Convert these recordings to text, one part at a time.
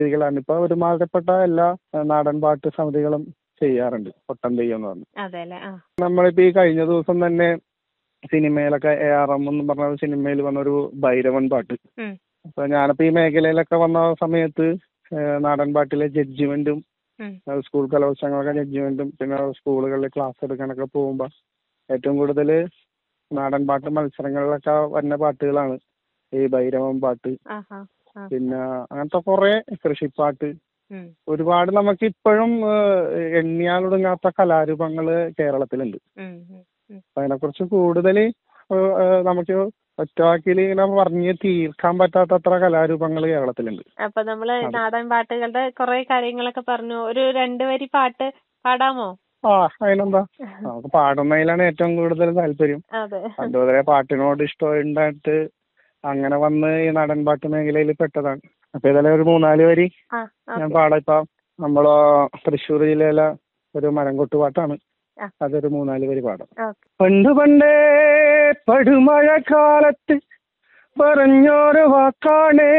രീതികളാണ് ഇപ്പൊ ഒരുമാതിരിപ്പെട്ട എല്ലാ ഏഹ്, നാടൻ പാട്ട് സമിതികളും ചെയ്യാറുണ്ട് ഒട്ടം തെയ്യം എന്ന് പറഞ്ഞു അതെ അല്ലേ ആ നമ്മളിപ്പോ ഈ കഴിഞ്ഞ ദിവസം തന്നെ സിനിമയിലൊക്കെ എ ആർ എം എന്ന് പറഞ്ഞ സിനിമയിൽ വന്നൊരു ഭൈരവൻ പാട്ട് ഉം. അപ്പൊ ഞാനിപ്പോ ഈ മേഖലയിലൊക്കെ വന്ന സമയത്ത് ഏഹ്, നാടൻ പാട്ടിലെ ജഡ്ജിമെന്റും ഉം. ഏഹ്, സ്കൂൾ കലോത്സവങ്ങളൊക്കെ ജഡ്ജിമെന്റും പിന്നെ സ്കൂളുകളിൽ ക്ലാസ് എടുക്കാനൊക്കെ പോകുമ്പോ ഏറ്റവും കൂടുതൽ നാടൻ പാട്ട് മത്സരങ്ങളിലൊക്കെ വരുന്ന പാട്ടുകളാണ് ഈ ഭൈരവൻ പാട്ട് ആഹാ ആ പിന്നെ അങ്ങനത്തെ കുറെ കൃഷിപ്പാട്ട് ഉം. ഒരുപാട് നമുക്ക് ഇപ്പോഴും എണ്ണിയാലൊടുങ്ങാത്ത കലാരൂപങ്ങള് കേരളത്തിലുണ്ട് ഉം, ഉം, ഉം. അപ്പൊ അതിനെക്കുറിച്ച് കൂടുതൽ നമുക്ക് ഒറ്റവാക്കിൽ ഇങ്ങനെ പറഞ്ഞ് തീർക്കാൻ പറ്റാത്തത്ര കലാരൂപങ്ങൾ കേരളത്തിലുണ്ട് അപ്പൊ നമ്മള് അതെ. നാടൻ പാട്ടുകളുടെ കുറെ കാര്യങ്ങളൊക്കെ പറഞ്ഞു ഒരു രണ്ട് വരി പാട്ട് പാടാമോ ആ അതിനെന്താ നമുക്ക് പാടുന്നതിലാണ് ഏറ്റവും കൂടുതൽ താല്പര്യം അതെ അതുപോലെ പാട്ടിനോട് ഇഷ്ടം ഉണ്ടായിട്ട് അങ്ങനെ വന്ന് ഈ നാടൻ പാട്ട് മേഖലയിൽ പെട്ടതാണ് അപ്പൊ ഏതായാലും ഒരു മൂന്നാല് വരി ആ ഞാൻ ഓക്കെ പാടാം ഇപ്പൊ നമ്മള് തൃശ്ശൂർ ജില്ലയിലെ ഒരു മരംകൊട്ട് പാട്ടാണ് ആ. അതൊരു മൂന്നാല് വരി പാടാം ഓക്കെ പണ്ട് പണ്ടേ പടുമഴ കാലത്ത് പറഞ്ഞൊരു വാക്കാണേ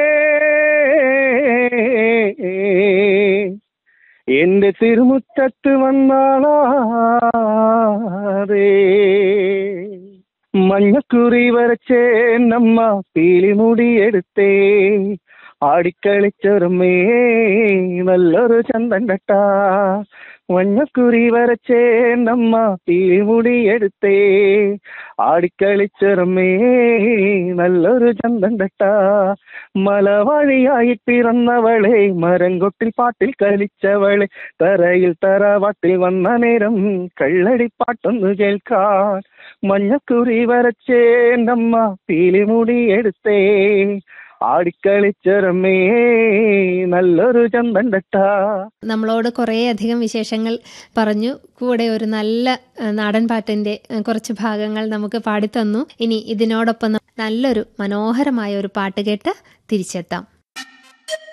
എന്റെ തിരുമുറ്റത്ത് വന്നാളാറേ മഞ്ഞക്കുറി വരച്ചേ നമ്മ പീലിമുടി എടുത്തേ ആടിക്കളിച്ചൊരുമേ നല്ലൊരു ചന്തൻ കട്ടാ മഞ്ഞക്കുറി വരച്ചേ നമ്മ പീലിമുടി എടുത്തേ ആടിക്കളിച്ചെറുമേ നല്ലൊരു ചന്തൻ കട്ടാ മലവഴിയായി പിറന്നവളെ മരംകൊട്ടിൽ പാട്ടിൽ കളിച്ചവളെ തറയിൽ തറവാട്ടിൽ വന്ന നേരം കള്ളടിപ്പാട്ടൊന്നു കേൾക്കാൻ മഞ്ഞക്കുറി വരച്ചേ നമ്മ പീലിമുടി എടുത്തേ ആടിക്കളിച്ചെറുമേ നല്ലൊരു ചന്തൻ കട്ടാ നമ്മളോട് കുറേ അധികം വിശേഷങ്ങൾ പറഞ്ഞു കൂടെ ഒരു നല്ല ഏഹ്, നാടൻ പാട്ടിന്റെ ഏഹ്, കുറച്ച് ഭാഗങ്ങൾ നമുക്ക് പാടിത്തന്നു ഇനി ഇതിനോടൊപ്പം ന- നല്ലൊരു മനോഹരമായ ഒരു പാട്ട് കേട്ട് തിരിച്ചെത്താം